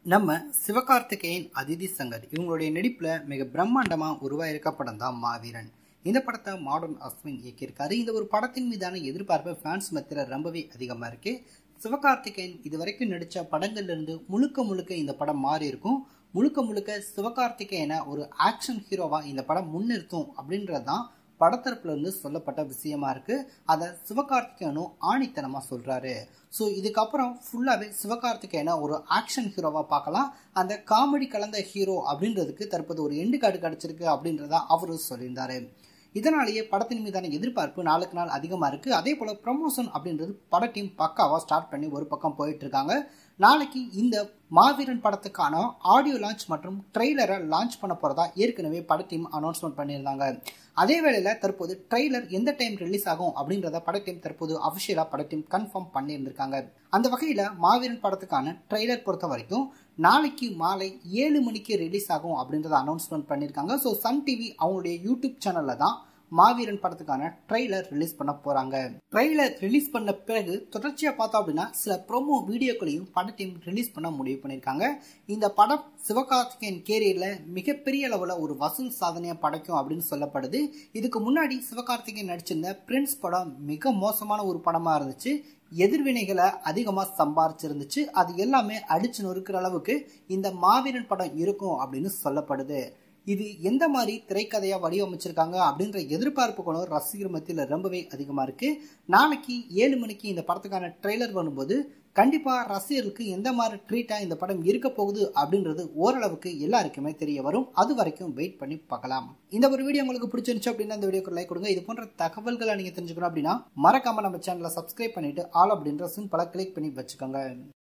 நம்ம சிவகார்த்திகேயன் அதிதி சங்கர் இவங்களுடைய நடிப்பில் மிக பிரம்மாண்டமாக உருவாயிருக்க படம் தான் மாவீரன் இந்த படத்தை மாடர்ன் அஸ்வின் இயக்கியிருக்காரு இந்த ஒரு படத்தின் மீதான எதிர்பார்ப்பு ஃபேன்ஸ் மத்தியில் ரொம்பவே அதிகமாக இருக்கு சிவகார்த்திகேயன் இது வரைக்கும் நடித்த படங்கள்ல இருந்து முழுக்க முழுக்க இந்த படம் மாறி இருக்கும் முழுக்க முழுக்க சிவகார்த்திகேயனை ஒரு ஆக்ஷன் ஹீரோவா இந்த படம் முன்னிறுத்தும் அப்படின்றது தான் படத்தரப்புல இருந்து சொல்லப்பட்ட விஷயமா இருக்கு அதை சிவகார்த்திகேயனும் ஆணித்தனமா சொல்றாரு ஸோ இதுக்கப்புறம் ஃபுல்லாகவே சிவகார்த்திகேயனை ஒரு ஆக்ஷன் ஹீரோவாக பார்க்கலாம் அந்த காமெடி கலந்த ஹீரோ அப்படின்றதுக்கு தற்போது ஒரு எண்டு கார்டு கிடச்சிருக்கு அப்படின்றத அவரும் சொல்லியிருந்தாரு இதனாலேயே படத்தின் மீதான எதிர்பார்ப்பு நாளுக்கு நாள் அதிகமாக இருக்குது அதே போல் ப்ரமோஷன் அப்படின்றது பட டீம் பக்காவாக ஸ்டார்ட் பண்ணி ஒரு பக்கம் போயிட்டு இருக்காங்க நாளைக்கு இந்த மாவீரன் படத்துக்கான ஆடியோ லான்ச் மற்றும் ட்ரெய்லரை லான்ச் பண்ண போகிறதா ஏற்கனவே பட டீம் அனௌன்ஸ்மெண்ட் பண்ணியிருந்தாங்க அதே வேளையில் தற்போது ட்ரெய்லர் எந்த டைம் ரிலீஸ் ஆகும் அப்படின்றத பட டீம் தற்போது அஃபிஷியலாக பட டீம் கன்ஃபார்ம் பண்ணியிருந்திருக்காங்க அந்த வகையில் மாவீரன் படத்துக்கான ட்ரெய்லர் பொறுத்த வரைக்கும் நாளைக்கு மாலை ஏழு மணிக்கு ரிலீஸ் ஆகும் அப்படின்றத அனௌன்ஸ்மெண்ட் பண்ணியிருக்காங்க ஸோ சன் டிவி அவங்களுடைய யூடியூப் சேனலில் தான் மாவீரன் படத்துக்கான ட்ரெய்லர் ரிலீஸ் பண்ண போறாங்க ட்ரெய்லர் ரிலீஸ் பண்ண பிறகு தொடர்ச்சியா பார்த்தோம் அப்படின்னா சில ப்ரோமோ வீடியோக்களையும் பட டீம் ரிலீஸ் பண்ண முடிவு பண்ணியிருக்காங்க இந்த படம் சிவகார்த்திகேயன் கேரியர்ல மிகப்பெரிய அளவில் ஒரு வசூல் சாதனையை படைக்கும் அப்படின்னு சொல்லப்படுது இதுக்கு முன்னாடி சிவகார்த்திகேயன் நடிச்சிருந்த பிரின்ஸ் படம் மிக மோசமான ஒரு படமா இருந்துச்சு எதிர்வினைகளை அதிகமாக சம்பாரிச்சிருந்துச்சு அது எல்லாமே அடிச்சு நொறுக்கிற அளவுக்கு இந்த மாவீரன் படம் இருக்கும் அப்படின்னு சொல்லப்படுது இது எந்த மாதிரி திரைக்கதையா வடிவமைச்சிருக்காங்க அப்படின்ற எதிர்பார்ப்பு கூட ரசிகர் மத்தியில் ரொம்பவே அதிகமா இருக்கு நாளைக்கு ஏழு மணிக்கு இந்த படத்துக்கான ட்ரெய்லர் வரும்போது கண்டிப்பா ரசிகர்களுக்கு எந்த மாதிரி ட்ரீட்டா இந்த படம் இருக்க போகுது அப்படின்றது ஓரளவுக்கு எல்லாருக்குமே தெரிய வரும் அது வரைக்கும் வெயிட் பண்ணி பார்க்கலாம் இந்த ஒரு வீடியோ உங்களுக்கு பிடிச்சிருந்துச்சு அப்படின்னா இந்த வீடியோக்கு லைக் கொடுங்க இது போன்ற தகவல்களை நீங்க தெரிஞ்சுக்கணும் அப்படின்னா மறக்காம நம்ம சேனலை சப்ஸ்கிரைப் பண்ணிட்டு ஆல் அப்படின்ற சிம்பிளா கிளிக் பண்ணி வச்சுக்கோங்க